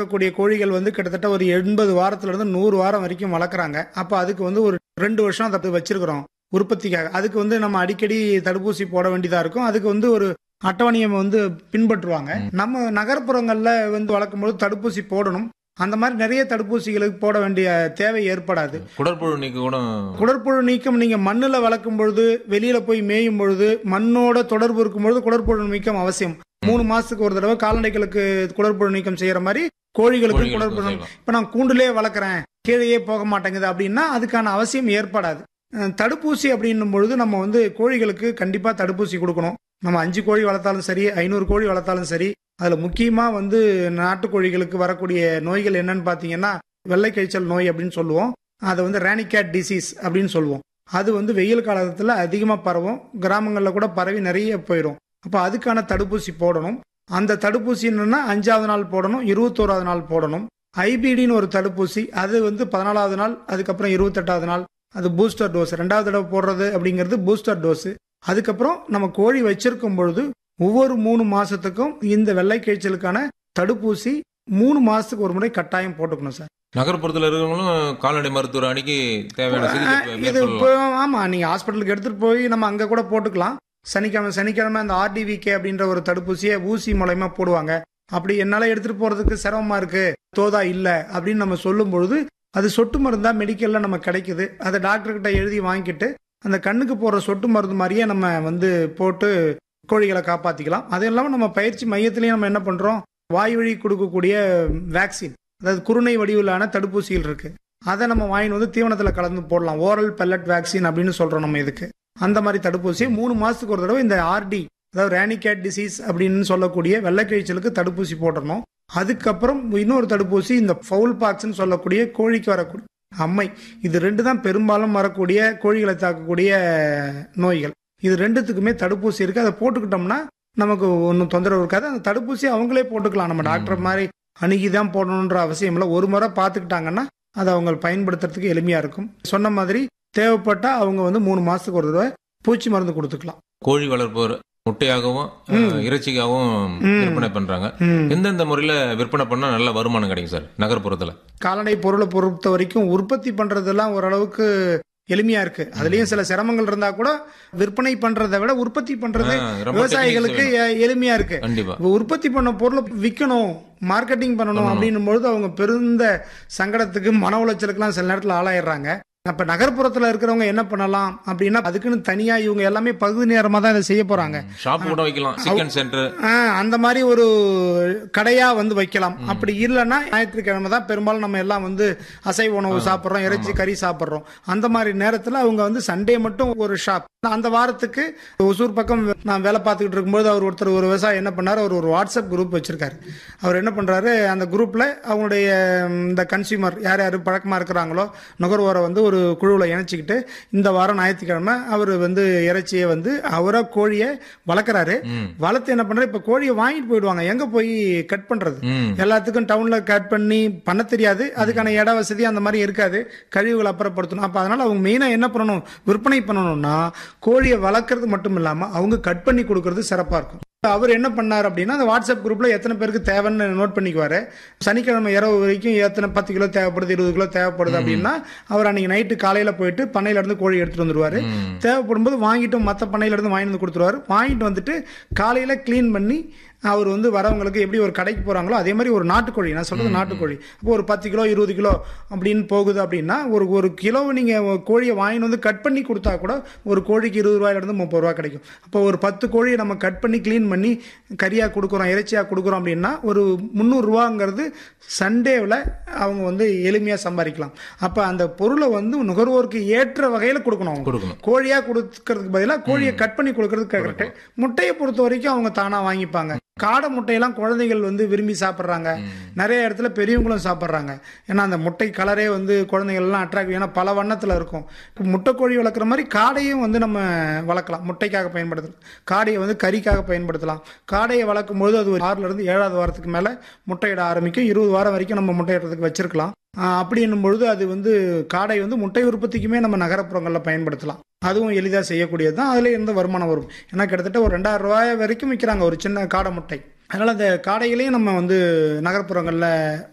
வளர்க்கக்கூடிய கோழிகள் வந்து கிட்டத்தட்ட ஒரு எண்பது வாரத்துல இருந்து நூறு வாரம் வரைக்கும் வளர்க்குறாங்க அப்போ அதுக்கு வந்து ஒரு ரெண்டு வருஷம் அதை வச்சிருக்கிறோம் உற்பத்திக்காக அதுக்கு வந்து நம்ம அடிக்கடி தடுப்பூசி போட வேண்டியதா இருக்கும் அதுக்கு வந்து ஒரு அட்டவணையை வந்து பின்பற்றுவாங்க நம்ம நகர்ப்புறங்கள்ல வந்து வளர்க்கும்போது தடுப்பூசி போடணும் அந்த மாதிரி நிறைய தடுப்பூசிகளுக்கு போட வேண்டிய தேவை ஏற்படாது குடற்புழு நீக்க கூட குடற்புழு நீக்கம் நீங்க மண்ணுல வளர்க்கும் பொழுது வெளியில போய் மேயும் பொழுது மண்ணோட தொடர்பு இருக்கும் பொழுது குடற்புழு நீக்கம் அவசியம் மூணு மாசத்துக்கு ஒரு தடவை கால்நடைகளுக்கு குடற்புழு நீக்கம் செய்யற மாதிரி கோழிகளுக்கு கோழிகளுக்கும் குடற்புழு செய்யலாம். இப்ப நான் கூண்டுலயே வளர்க்குறேன் கீழேயே போக மாட்டேங்குது அப்படின்னா அதுக்கான அவசியம் ஏற்படாது அஹ் தடுப்பூசி அப்படின்னும் பொழுது நம்ம வந்து கோழிகளுக்கு கண்டிப்பா தடுப்பூசி கொடுக்கணும் நம்ம அஞ்சு கோழி வளர்த்தாலும் சரி ஐநூறு கோழி வளர்த்தாலும் சரி அதுல முக்கியமா வந்து நாட்டுக்கோழிகளுக்கு வரக்கூடிய நோய்கள் என்னன்னு பாத்தீங்கன்னா வெள்ளை கழிச்சல் நோய் அப்படின்னு சொல்லுவோம் அதை வந்து ரேனிகேட் டிசீஸ் அப்படின்னு சொல்லுவோம் அது வந்து வெயில் காலத்துல அதிகமா பரவும் கிராமங்கள்ல கூட பரவி நிறைய போயிடும் அப்ப அதுக்கான தடுப்பூசி போடணும் அந்த தடுப்பூசி என்னன்னா அஞ்சாவது நாள் போடணும் இருபத்தோராவது நாள் போடணும் ஐபிடின்னு ஒரு தடுப்பூசி அது வந்து பதினாலாவது நாள் அதுக்கப்புறம் இருபத்தெட்டாவது நாள் அது பூஸ்டர் டோஸ் ரெண்டாவது தடவை போடுறது அப்படிங்கிறது பூஸ்டர் டோஸ் அதுக்கப்புறம் நம்ம கோழி வச்சிருக்கும் பொழுது ஒவ்வொரு மூணு மாசத்துக்கும் இந்த வெள்ளை காய்ச்சலுக்கான தடுப்பூசி மூணு மாசத்துக்கு ஒரு முறை கட்டாயம் போட்டுக்கணும் சார் நகர்ப்புறத்துல இருக்கிறவங்களும் கால்நடை மருத்துவர் அணிக்கு தேவையான சிகிச்சை இது மேற்கொள்ளலாம் இப்போ ஆமா நீங்க ஹாஸ்பிட்டலுக்கு எடுத்துட்டு போய் நம்ம அங்க கூட போட்டுக்கலாம் சனிக்கிழமை சனிக்கிழமை அந்த ஆர்டிவிகே அப்படின்ற ஒரு தடுப்பூசியை ஊசி மூலயமா போடுவாங்க அப்படி என்னால எடுத்துட்டு போறதுக்கு சிரமமா இருக்கு தோதா இல்ல அப்படின்னு நம்ம சொல்லும் பொழுது அது சொட்டு மருந்தா மெடிக்கல்ல நம்ம கிடைக்குது அதை டாக்டர் கிட்ட எழுதி வாங்கிட்டு அந்த கண்ணுக்கு போற சொட்டு மருந்து மாதிரியே நம்ம வந்து போட்டு கோழிகளை காப்பாத்திக்கலாம் அது இல்லாம நம்ம பயிற்சி மையத்திலயும் நம்ம என்ன பண்றோம் வாய் வழி கொடுக்கக்கூடிய வேக்சின் அதாவது குருணை வடிவிலான தடுப்பூசிகள் இருக்கு அதை நம்ம வாங்கிட்டு வந்து தீவனத்துல கலந்து போடலாம் ஓரல் பெல்லட் வேக்சின் அப்படின்னு சொல்றோம் நம்ம இதுக்கு அந்த மாதிரி தடுப்பூசி மூணு மாசத்துக்கு ஒரு தடவை இந்த ஆர்டி அதாவது ரேனிகேட் டிசீஸ் அப்படின்னு சொல்லக்கூடிய வெள்ளைக்கிழிச்சலுக்கு தடுப்பூசி போடணும் அதுக்கப்புறம் இன்னொரு தடுப்பூசி இந்த ஃபவுல் பாக்ஸ்ன்னு சொல்லக்கூடிய கோழிக்கு வரக்கூடிய அம்மை இது ரெண்டு தான் பெரும்பாலும் வரக்கூடிய கோழிகளை தாக்கக்கூடிய நோய்கள் இது ரெண்டுத்துக்குமே தடுப்பூசி இருக்கு அதை போட்டுக்கிட்டோம்னா நமக்கு ஒன்றும் தொந்தரவு இருக்காது அந்த தடுப்பூசி அவங்களே போட்டுக்கலாம் நம்ம டாக்டர் மாதிரி அணுகி தான் போடணுன்ற அவசியம் இல்லை ஒரு முறை பார்த்துக்கிட்டாங்கன்னா அதை அவங்க பயன்படுத்துறதுக்கு எளிமையா இருக்கும் சொன்ன மாதிரி தேவைப்பட்டா அவங்க வந்து மூணு மாசத்துக்கு ஒரு தடவை பூச்சி மருந்து கொடுத்துக்கலாம் கோழி வளர்ப்போர் முட்டையாகவும் அஹ், இறைச்சிக்காகவும் ம். விற்பனை பண்றாங்க ம். எந்தெந்த முறையில விற்பனை பண்ணா நல்ல வருமானம் கிடைக்கும் சார் நகர்ப்புறத்துல கால்நடை பொருளை பொறுத்த வரைக்கும் உற்பத்தி பண்றதெல்லாம் ஓரளவுக்கு எளிமையா இருக்கு அதுலயும் சில சிரமங்கள் இருந்தா கூட விற்பனை பண்றதை விட உற்பத்தி பண்றது ஆ, ரொம்ப விவசாயிகளுக்கு techniques எ- எளிமையா இருக்கு கண்டிப்பா இப்ப உற்பத்தி பண்ண பொருளை விற்கணும் மார்க்கெட்டிங் பண்ணணும் அப்படின்னும் பொழுது அவங்க பெருந்த சங்கடத்துக்கு மன உளைச்சலுக்குலாம் சில நேரத்தில் ஆளாயிடுறாங்க அப்ப நகர்ப்புறத்துல இருக்கிறவங்க என்ன பண்ணலாம் அப்படின்னா அதுக்குன்னு தனியா இவங்க எல்லாமே பகுதி நேரமா தான் இதை செய்ய போறாங்க ஷாப் கூட வைக்கலாம் சிக்கன் சென்டர் ஆ, அந்த மாதிரி ஒரு கடையா வந்து வைக்கலாம் அப்படி இல்லைன்னா ஞாயிற்றுக்கிழமை தான் பெரும்பாலும் நம்ம எல்லாம் வந்து அசைவ உணவு சாப்பிட்றோம் இறைச்சி கறி சாப்பிட்றோம் அந்த மாதிரி நேரத்தில் அவங்க வந்து சண்டே மட்டும் ஒரு ஷாப் அந்த வாரத்துக்கு ஒசூர் பக்கம் நான் வேலை பார்த்துக்கிட்டு இருக்கும்போது அவர் ஒருத்தர் ஒரு விவசாயி என்ன பண்ணாரு அவர் ஒரு வாட்ஸ்அப் குரூப் வச்சிருக்காரு அவர் என்ன பண்றாரு அந்த குரூப்ல அவங்களுடைய ம், இந்த கன்சியூமர் யார் யார் பழக்கமா இருக்கிறாங்களோ நுகர்வோரை வந்து ஒரு குழுவில் இணைச்சிக்கிட்டு இந்த வாரம் ஞாயிற்றுக்கிழமை அவர் வந்து இறைச்சியை வந்து அவரா கோழியை வளர்க்குறாரு வளர்த்து என்ன பண்றாரு இப்ப கோழியை வாங்கிட்டு போயிடுவாங்க எங்க போய் கட் பண்றது ம் எல்லாத்துக்கும் டவுன்ல கட் பண்ணி பண்ண தெரியாது அதுக்கான இட வசதி அந்த மாதிரி இருக்காது கழிவுகள் அப்புறப்படுத்தணும் அப்ப அதனால அவங்க மெயினா என்ன பண்ணணும் விற்பனை பண்ணணும்னா கோழியை வளர்க்கறது மட்டும் இல்லாம அவங்க கட் பண்ணி கொடுக்கறது சிறப்பா இருக்கும் அவர் என்ன பண்ணார் அப்படின்னா அந்த வாட்ஸ்அப் குரூப்ல எத்தனை பேருக்கு தேவைன்னு நோட் பண்ணிக்குவாரு சனிக்கிழமை இரவு வரைக்கும் எத்தனை பத்து கிலோ தேவைப்படுது இருபது கிலோ தேவைப்படுது அப்படின்னா அவர் அன்னைக்கு நைட்டு காலையில போயிட்டு பண்ணையில இருந்து கோழி எடுத்துட்டு வந்துருவாரு ம். தேவைப்படும் போது வாங்கிட்டு மற்ற பண்ணையில இருந்து வாங்கிட்டு வந்து கொடுத்துருவாரு வாங்கிட்டு வந்துட்டு காலையில க்ளீன் பண்ணி அவர் வந்து வரவங்களுக்கு எப்படி ஒரு கடைக்கு போறாங்களோ அதே மாதிரி ஒரு நாட்டுக்கோழி நான் சொல்றது நாட்டுக்கோழி அப்போ ஒரு பத்து கிலோ இருபது கிலோ அப்படின்னு போகுது அப்படின்னா ஒரு ஒரு கிலோ நீங்க கோழியை வாங்கிட்டு வந்து கட் பண்ணி கொடுத்தா கூட ஒரு கோழிக்கு இருபது ரூபாயில இருந்து முப்பது ரூபா கிடைக்கும் அப்போ ஒரு பத்து கோழியை நம்ம கட் பண்ணி க்ளீன் பண்ணி கறியா கொடுக்குறோம் இறைச்சியா கொடுக்குறோம் அப்படின்னா ஒரு முந்நூறு ரூபாங்கிறது சண்டேவில் அவங்க வந்து எளிமையா சம்பாதிக்கலாம் அப்ப அந்த பொருளை வந்து நுகர்வோருக்கு ஏற்ற வகையில கொடுக்கணும் அவங்க கொடுக்கணும் கோழியா கொடுக்கறதுக்கு பதிலா கோழியை கட் பண்ணி கொடுக்கறது கரெக்ட் முட்டையை பொறுத்த வரைக்கும் அவங்க தானா வாங்கிப்பாங்க காடை முட்டையெல்லாம் குழந்தைகள் வந்து விரும்பி சாப்பிட்றாங்க நிறைய இடத்துல பெரியவங்களும் சாப்பிட்றாங்க ஏன்னா அந்த முட்டை கலரே வந்து குழந்தைகள் எல்லாம் அட்ராக்ட் ஏன்னா பல வண்ணத்துல இருக்கும் இப்ப முட்டை கோழி வளர்க்குற மாதிரி காடையும் வந்து நம்ம வளர்க்கலாம் முட்டைக்காக பயன்படுத்தலாம் காடையை வந்து கறிக்காக பயன்படுத்தலாம் காடையை வளர்க்கும் போது அது ஒரு ஆறுல இருந்து ஏழாவது வாரத்துக்கு மேல முட்டையிட ஆரம்பிக்கும் இருபது வாரம் வரைக்கும் நம்ம முட்டையிடுறதுக்கு வச்சிருக்கலாம் ஆஹ் அப்படி என்னும் பொழுது அது வந்து காடை வந்து முட்டை உற்பத்திக்குமே நம்ம நகரப்புறங்களில் பயன்படுத்தலாம் அதுவும் எளிதாக செய்யக்கூடியது தான் அதில் இருந்து வருமானம் வரும் ஏன்னா கிட்டத்தட்ட ஒரு ரெண்டாயிரம் ரூபாய் வரைக்கும் விற்கிறாங்க ஒரு சின்ன காடை முட்டை அதனால் அந்த காடைகளையும் நம்ம வந்து நகர்ப்புறங்களில்